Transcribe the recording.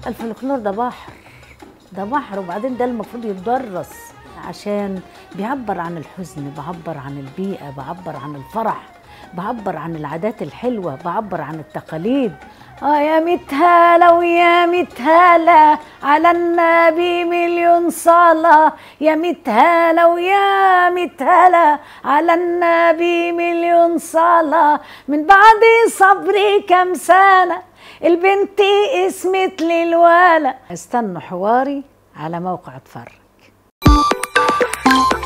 الفلكلور ده بحر ده بحر وبعدين ده المفروض يتدرس عشان بيعبر عن الحزن بعبر عن البيئة بعبر عن الفرح بعبر عن العادات الحلوة بعبر عن التقاليد اه يا متهالة ويا متهالة على النبي مليون صلاة يا متهالة ويا متهالة على النبي مليون صلاة من بعد صبري كم سنة البنت اسمت لي الولا استنوا حواري على موقع اتفرج